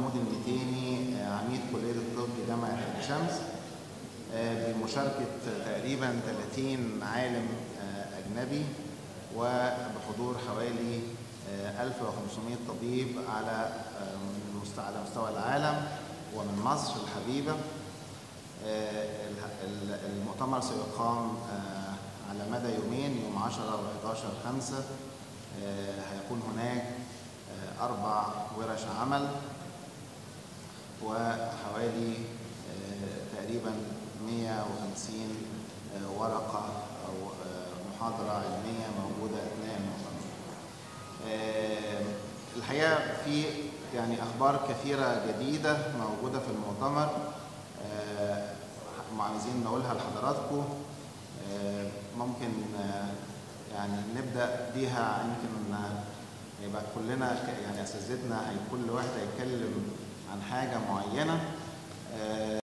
محمود المتيني آه، عميد كلية الطب جامعة عين شمس آه، بمشاركة تقريبا 30 عالم آه، أجنبي وبحضور حوالي آه، 1500 طبيب على آه، من مست- على مستوى العالم ومن مصر الحبيبة آه، ال- ال- المؤتمر سيقام آه، على مدى يومين يوم 10 و11 5 هيكون هناك آه، أربع ورش عمل وحوالي آه، تقريبا 150 آه، ورقة أو آه، محاضرة علمية موجودة أثناء المؤتمر. آه، الحقيقة في يعني أخبار كثيرة جديدة موجودة في المؤتمر آه، عايزين نقولها لحضراتكم آه، ممكن آه، يعني نبدأ بيها يمكن آه، يبقى كلنا ك- يعني أساتذتنا هي- كل واحد هيتكلم عن حاجة معينة آه،